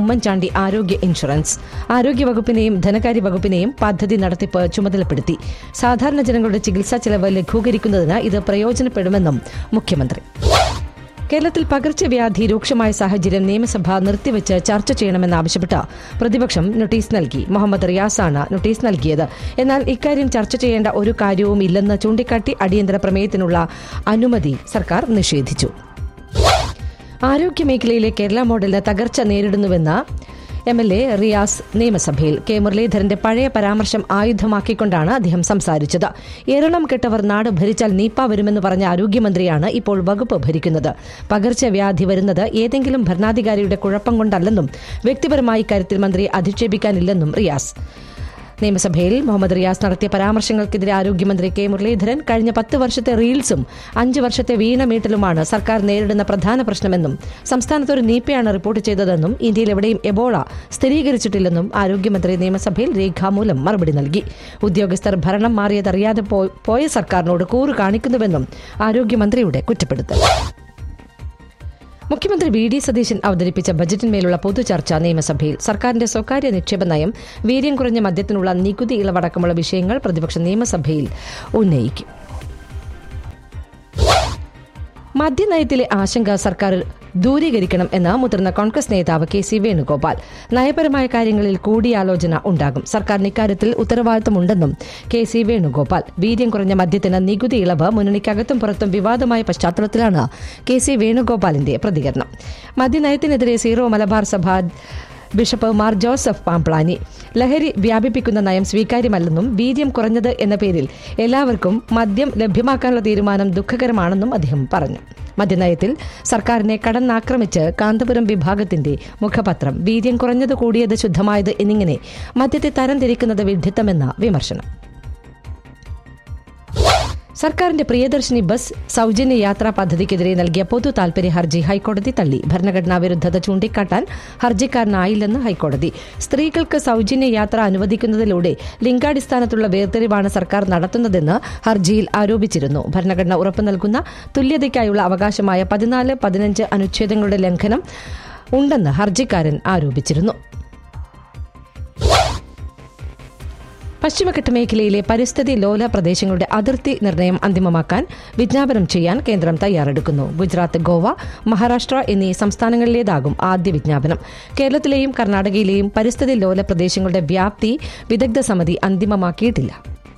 ഉമ്മൻചാണ്ടി ആരോഗ്യ ഇൻഷുറൻസ് ആരോഗ്യവകുപ്പിനെയും ധനകാര്യ വകുപ്പിനെയും പദ്ധതി നടത്തിപ്പ് ചുമതലപ്പെടുത്തി സാധാരണ ജനങ്ങളുടെ ചികിത്സാ ചെലവ് ലഘൂകരിക്കുന്നതിന് ഇത് പ്രയോജനപ്പെടുമെന്നും മുഖ്യമന്ത്രി കേരളത്തിൽ പകർച്ചവ്യാധി രൂക്ഷമായ സാഹചര്യം നിയമസഭ നിർത്തിവെച്ച് ചർച്ച ചെയ്യണമെന്നാവശ്യപ്പെട്ട് പ്രതിപക്ഷം നോട്ടീസ് നൽകി മുഹമ്മദ് റിയാസാണ് നോട്ടീസ് നൽകിയത് എന്നാൽ ഇക്കാര്യം ചർച്ച ചെയ്യേണ്ട ഒരു കാര്യവും ഇല്ലെന്ന് ചൂണ്ടിക്കാട്ടി അടിയന്തര പ്രമേയത്തിനുള്ള അനുമതി സർക്കാർ നിഷേധിച്ചു ആരോഗ്യമേഖലയിലെ കേരള മോഡലിന് തകർച്ച നേരിടുന്നുവെന്ന എം എൽ എ റിയാസ് നിയമസഭയിൽ കെ മുരളീധരന്റെ പഴയ പരാമർശം ആയുധമാക്കിക്കൊണ്ടാണ് അദ്ദേഹം സംസാരിച്ചത് ഏറണം കെട്ടവർ നാട് ഭരിച്ചാൽ നീപ്പ വരുമെന്ന് പറഞ്ഞ ആരോഗ്യമന്ത്രിയാണ് ഇപ്പോൾ വകുപ്പ് ഭരിക്കുന്നത് പകർച്ചവ്യാധി വരുന്നത് ഏതെങ്കിലും ഭരണാധികാരിയുടെ കുഴപ്പം കൊണ്ടല്ലെന്നും വ്യക്തിപരമായി ഇക്കാര്യത്തിൽ മന്ത്രിയെ അധിക്ഷേപിക്കാനില്ലെന്നും റിയാസ് നിയമസഭയിൽ മുഹമ്മദ് റിയാസ് നടത്തിയ പരാമർശങ്ങൾക്കെതിരെ ആരോഗ്യമന്ത്രി കെ മുരളീധരൻ കഴിഞ്ഞ പത്ത് വർഷത്തെ റീൽസും അഞ്ച് വർഷത്തെ വീണമീട്ടലുമാണ് സർക്കാർ നേരിടുന്ന പ്രധാന പ്രശ്നമെന്നും സംസ്ഥാനത്ത് ഒരു നീപ്പയാണ് റിപ്പോർട്ട് ചെയ്തതെന്നും ഇന്ത്യയിൽ എവിടെയും എബോള സ്ഥിരീകരിച്ചിട്ടില്ലെന്നും ആരോഗ്യമന്ത്രി നിയമസഭയിൽ രേഖാമൂലം മറുപടി നൽകി ഉദ്യോഗസ്ഥർ ഭരണം മാറിയതറിയാതെ പോ- പോയ സർക്കാരിനോട് കൂറ് കാണിക്കുന്നുവെന്നും ആരോഗ്യമന്ത്രിയുടെ കുറ്റപ്പെടുത്തൽ മുഖ്യമന്ത്രി വി ഡി സതീശൻ അവതരിപ്പിച്ച ബജറ്റിന്മേലുള്ള പൊതുചർച്ച നിയമസഭയിൽ സർക്കാരിന്റെ സ്വകാര്യ നിക്ഷേപ നയം വീര്യം കുറഞ്ഞ മദ്യത്തിനുള്ള നികുതി ഇളവടക്കമുള്ള വിഷയങ്ങൾ പ്രതിപക്ഷ നിയമസഭയിൽ ഉന്നയിക്കും മദ്യനയത്തിലെ ആശങ്ക സർക്കാർ ദൂരീകരിക്കണം എന്ന് മുതിർന്ന കോൺഗ്രസ് നേതാവ് കെ സി വേണുഗോപാൽ നയപരമായ കാര്യങ്ങളിൽ കൂടിയാലോചന ഉണ്ടാകും സർക്കാരിന് ഇക്കാര്യത്തിൽ ഉത്തരവാദിത്തമുണ്ടെന്നും കെ സി വേണുഗോപാൽ വീര്യം കുറഞ്ഞ മദ്യത്തിന് നികുതി ഇളവ് മുന്നണിക്കകത്തും പുറത്തും വിവാദമായ പശ്ചാത്തലത്തിലാണ് കെ സി വേണുഗോപാലിന്റെ പ്രതികരണം മദ്യനയത്തിനെതിരെ സീറോ മലബാർ സഭ ബിഷപ്പ് മാർ ജോസഫ് പാംപ്ലാനി ലഹരി വ്യാപിപ്പിക്കുന്ന നയം സ്വീകാര്യമല്ലെന്നും വീര്യം കുറഞ്ഞത് എന്ന പേരിൽ എല്ലാവർക്കും മദ്യം ലഭ്യമാക്കാനുള്ള തീരുമാനം ദുഃഖകരമാണെന്നും അദ്ദേഹം പറഞ്ഞു മദ്യനയത്തിൽ സർക്കാരിനെ കടന്നാക്രമിച്ച് കാന്തപുരം വിഭാഗത്തിന്റെ മുഖപത്രം വീര്യം കുറഞ്ഞത് കൂടിയത് ശുദ്ധമായത് എന്നിങ്ങനെ മദ്യത്തെ തരംതിരിക്കുന്നത് വിഡ്ഢിത്തമെന്ന വിമർശനം സർക്കാരിന്റെ പ്രിയദർശിനി ബസ് സൗജന്യ യാത്രാ പദ്ധതിക്കെതിരെ നൽകിയ പൊതു താൽപര്യ ഹർജി ഹൈക്കോടതി തള്ളി ഭരണഘടനാ വിരുദ്ധത ചൂണ്ടിക്കാട്ടാൻ ഹർജിക്കാരനായില്ലെന്ന് ഹൈക്കോടതി സ്ത്രീകൾക്ക് സൗജന്യ യാത്ര അനുവദിക്കുന്നതിലൂടെ ലിംഗാടിസ്ഥാനത്തുള്ള വേർതിരിവാണ് സർക്കാർ നടത്തുന്നതെന്ന് ഹർജിയിൽ ആരോപിച്ചിരുന്നു ഭരണഘടന ഉറപ്പു നൽകുന്ന തുല്യതയ്ക്കായുള്ള അവകാശമായ പതിനാല് പതിനഞ്ച് അനുച്ഛേദങ്ങളുടെ ലംഘനം ഉണ്ടെന്ന് ഹർജിക്കാരൻ ആരോപിച്ചിരുന്നു പശ്ചിമഘട്ട മേഖലയിലെ പരിസ്ഥിതി ലോല പ്രദേശങ്ങളുടെ അതിർത്തി നിർണയം അന്തിമമാക്കാൻ വിജ്ഞാപനം ചെയ്യാൻ കേന്ദ്രം തയ്യാറെടുക്കുന്നു ഗുജറാത്ത് ഗോവ മഹാരാഷ്ട്ര എന്നീ സംസ്ഥാനങ്ങളിലേതാകും ആദ്യ വിജ്ഞാപനം കേരളത്തിലെയും കർണാടകയിലെയും പരിസ്ഥിതി ലോല പ്രദേശങ്ങളുടെ വ്യാപ്തി വിദഗ്ധ സമിതി അന്തിമമാക്കിയിട്ടില്ല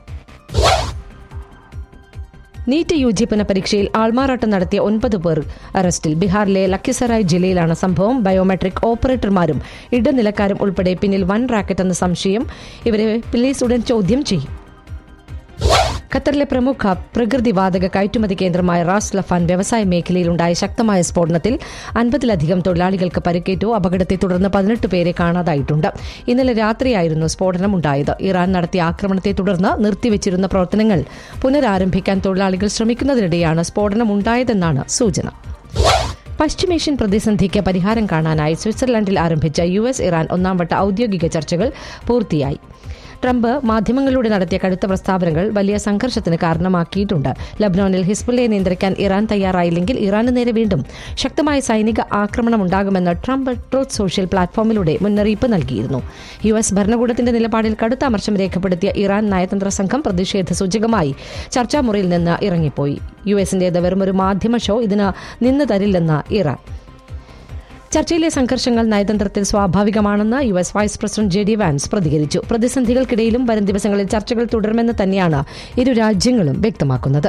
നീറ്റ് യു ജി പുനഃപരീക്ഷയിൽ ആൾമാറാട്ടം നടത്തിയ ഒൻപത് പേർ അറസ്റ്റിൽ ബീഹാറിലെ ലക്കിസറായ് ജില്ലയിലാണ് സംഭവം ബയോമെട്രിക് ഓപ്പറേറ്റർമാരും ഇടനിലക്കാരും ഉൾപ്പെടെ പിന്നിൽ വൻ റാക്കറ്റ് എന്ന സംശയം ഇവരെ പോലീസ് ഉടൻ ചോദ്യം ചെയ്യും ഖത്തറിലെ പ്രമുഖ പ്രകൃതിവാതക കയറ്റുമതി കേന്ദ്രമായ റാസ് ലഫാൻ വ്യവസായ മേഖലയിലുണ്ടായ ശക്തമായ സ്ഫോടനത്തിൽ അൻപതിലധികം തൊഴിലാളികൾക്ക് പരിക്കേറ്റു അപകടത്തെ തുടർന്ന് പതിനെട്ട് പേരെ കാണാതായിട്ടുണ്ട് ഇന്നലെ രാത്രിയായിരുന്നു സ്ഫോടനം ഉണ്ടായത് ഇറാൻ നടത്തിയ ആക്രമണത്തെ തുടർന്ന് നിർത്തിവച്ചിരുന്ന പ്രവർത്തനങ്ങൾ പുനരാരംഭിക്കാൻ തൊഴിലാളികൾ ശ്രമിക്കുന്നതിനിടെയാണ് സ്ഫോടനം ഉണ്ടായതെന്നാണ് സൂചന പശ്ചിമേഷ്യൻ പ്രതിസന്ധിക്ക് പരിഹാരം കാണാനായി സ്വിറ്റ്സർലൻഡിൽ ആരംഭിച്ച യു എസ് ഇറാൻ ഒന്നാം വട്ട ഔദ്യോഗിക ചർച്ചകൾ പൂർത്തിയായി ട്രംപ് മാധ്യമങ്ങളിലൂടെ നടത്തിയ കടുത്ത പ്രസ്താവനകൾ വലിയ സംഘർഷത്തിന് കാരണമാക്കിയിട്ടുണ്ട് ലബ്നോനിൽ ഹിസ്ബുള്ളയെ നിയന്ത്രിക്കാൻ ഇറാൻ തയ്യാറായില്ലെങ്കിൽ ഇറാന് നേരെ വീണ്ടും ശക്തമായ സൈനിക ആക്രമണം ഉണ്ടാകുമെന്ന് ട്രംപ് ട്രൂത്ത് സോഷ്യൽ പ്ലാറ്റ്ഫോമിലൂടെ മുന്നറിയിപ്പ് നൽകിയിരുന്നു യു എസ് ഭരണകൂടത്തിന്റെ നിലപാടിൽ കടുത്ത അമർഷം രേഖപ്പെടുത്തിയ ഇറാൻ നയതന്ത്ര സംഘം പ്രതിഷേധ സൂചകമായി ചർച്ചാമുറിയിൽ നിന്ന് ഇറങ്ങിപ്പോയി യു എസിന്റേത് വെറുമൊരു മാധ്യമ ഷോ ഇതിന് നിന്ന് തരില്ലെന്ന് ഇറാൻ ചർച്ചയിലെ സംഘർഷങ്ങൾ നയതന്ത്രത്തിൽ സ്വാഭാവികമാണെന്ന് U S vice president J D Vance പ്രതികരിച്ചു പ്രതിസന്ധികൾക്കിടയിലും വരും ദിവസങ്ങളിൽ ചർച്ചകൾ തുടരുമെന്ന് തന്നെയാണ് ഇരു രാജ്യങ്ങളും വ്യക്തമാക്കുന്നത്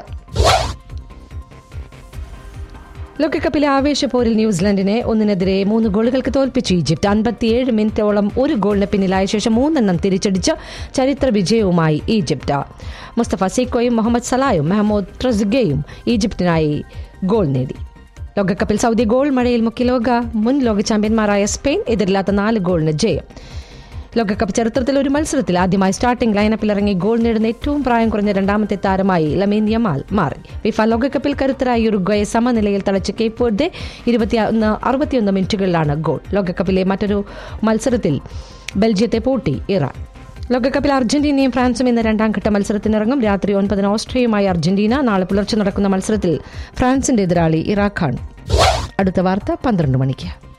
ലോകകപ്പിലെ ആവേശപ്പോരിൽ ന്യൂസിലൻഡിനെ ഒന്നിനെതിരെ മൂന്ന് ഗോളുകൾക്ക് തോൽപ്പിച്ചു ഈജിപ്ത് അൻപത്തിയേഴ് മിനിറ്റോളം ഒരു ഗോളിന് പിന്നിലായ ശേഷം മൂന്നെണ്ണം തിരിച്ചടിച്ച് ചരിത്ര വിജയവുമായി ഈജിപ്ത് മുസ്തഫ സീക്കോയും മുഹമ്മദ് സലായും മെഹമ്മൂദ് ട്രസിഗയും ഈജിപ്തിനായി ഗോൾ നേടി ലോകകപ്പിൽ സൗദി ഗോൾ മഴയിൽ മുഖ്യ ലോക മുൻ ലോക ചാമ്പ്യന്മാരായ സ്പെയിൻ എതിരില്ലാത്ത നാല് ഗോളിന് ജയം ലോകകപ്പ് ചരിത്രത്തിൽ ഒരു മത്സരത്തിൽ ആദ്യമായി സ്റ്റാർട്ടിംഗ് ലൈനപ്പിൽ ഇറങ്ങി ഗോൾ നേടുന്ന ഏറ്റവും പ്രായം കുറഞ്ഞ രണ്ടാമത്തെ താരമായി ലമീൻ യമാൽ മാറി ഫിഫ ലോകകപ്പിൽ കരുത്തരായ ഉറുഗ്വയെ സമനിലയിൽ തളച്ച് കേപ്പ് വെർഡെ ഇരുപത്തിയൊന്ന് അറുപത്തിയൊന്ന് മിനിറ്റുകളിലാണ് ഗോൾ ലോകകപ്പിലെ മറ്റൊരു മത്സരത്തിൽ ബെൽജിയത്തെ പൂട്ടി ഇറാൻ ലോകകപ്പിൽ അർജന്റീനയും ഫ്രാൻസും ഇന്ന് രണ്ടാം ഘട്ട മത്സരത്തിനിറങ്ങും രാത്രി ഒൻപതിന് ഓസ്ട്രിയയുമായി അർജന്റീന നാളെ പുലർച്ചെ നടക്കുന്ന മത്സരത്തിൽ ഫ്രാൻസിന്റെ എതിരാളി ഇറാഖാണ് അടുത്ത വാർത്ത പന്ത്രണ്ട് മണിക്ക്